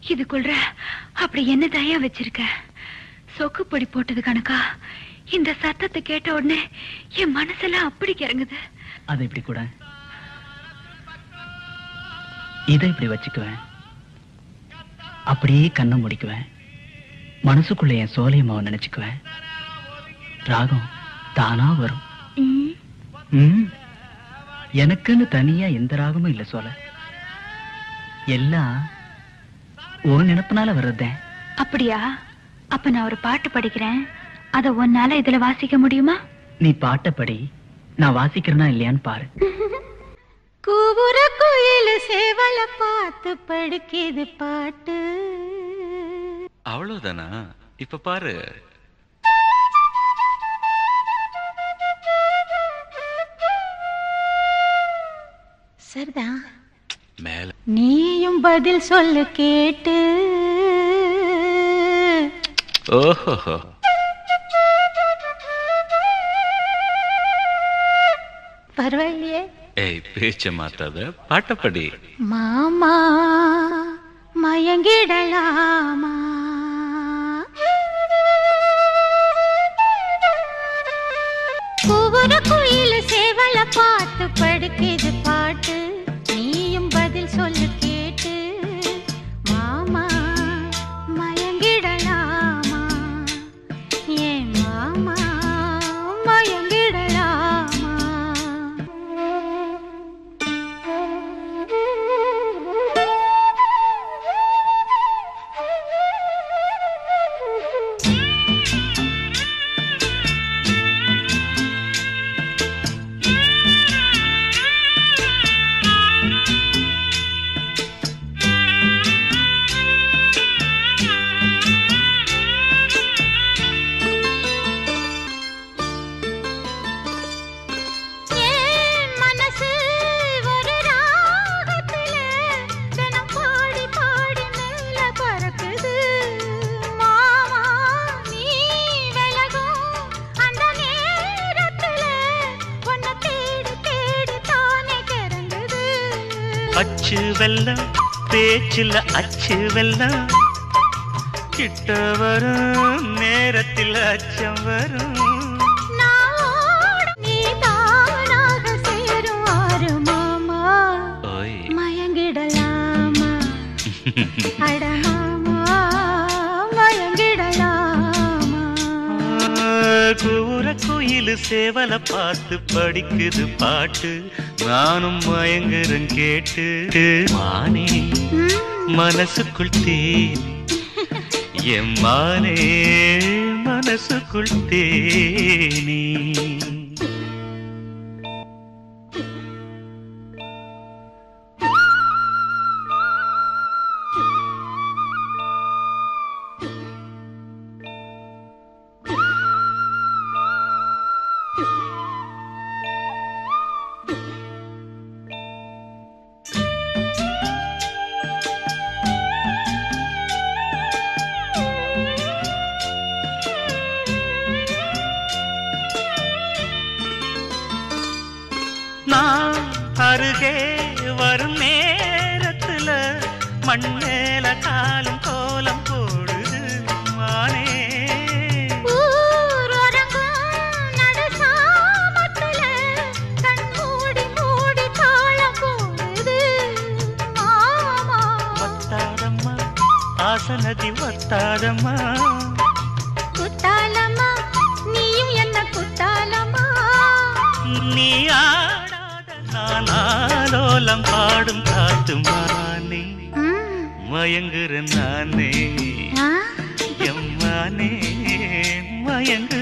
இதுக்குள்ள அப்படி என்ன தயா வச்சிருக்க சொக்கு பொடி போட்டது கணக்கா இந்த சத்தத்தை கேட்ட உடனே என் மனசெல்லாம் அப்படி கிறங்குது அதை இப்படி கூட இதை இப்படி வச்சுக்குவேன் அப்படியே கண்ணை முடிக்குவேன் மனசுக்குள்ள என் சோலையம்மாவை நினைச்சுக்குவேன் ராகம் தானா வரும் ம், ம். எனக்குன்னு தனியா எந்த ராகமும் இல்ல சோல எல்லாம் உன் நினைப்புனால வர்றதேன் அப்படியா அப்ப நான் ஒரு பாட்டு படிக்கிறேன் அத உன்னால இதுல வாசிக்க முடியுமா நீ பாட்டை படி நான் வாசிக்கிறேனா இல்லையான்னு பாரு கூவுற குயில் சேவல பார்த்து படுக்கிது பாட்டு அவ்வளவுதானா இப்ப பாரு சரிதான் மேல நீயும் பதில் சொல்லு கேட்டு ஓஹோ பரவாயில்லையே ஏய் பேச்ச மாத்தாத பாட்டப்படி மாமா மயங்கிடலாமா கூவுற குயில் சேவல பார்த்து படுக்கிது பாட்டு நீயும் பதில் சொல்லு கேட்டு மாமா மயங்கிடலாமா ஏன் மாமா மயங்கிடலாமா ஏன் மனசு ஒரு ராகத்தில தினம் பாடி பாடி மேல பறக்குது மாமா நீ விலகும் அந்த நேரத்தில உன்னை தேடி தேடி தானே கிறங்குது அச்சு வெல்லம் பேச்சில் அச்சு வெல்லம் கிட்ட வரும் நேரத்தில் அச்சம் வரும் நாளோட நீ தானாக சேரும் ஆறு மாமா ஓய் மயங்கிடலாமா அட மாமா மயங்கிடலாமா கூற குயில் சேவல பார்த்து படிக்குது பாட்டு நானும் மயங்குறேன் கேட்டு மானே ம், மனசுக்குள் தேன் என் மானே மனசுக்குள் தேனே நான் அருகே வரும் நேரத்துல மண் மேல காலும் கோலம் போடுது மானே ஊர் உறங்கும் நடுசாமத்துல கண் மூடி மூடி தாளம் போடுது மாமா வத்தாதம்மா ஆசனதி வத்தாதம்மா குத்தாலம்மா நீயும் என்ன குத்தாலம்மா நீ ஆடாத நான் ஆலோலம் பாடும் காத்து மானே ம், மயங்குற நானே ஆ, எம்மானே மயங்குற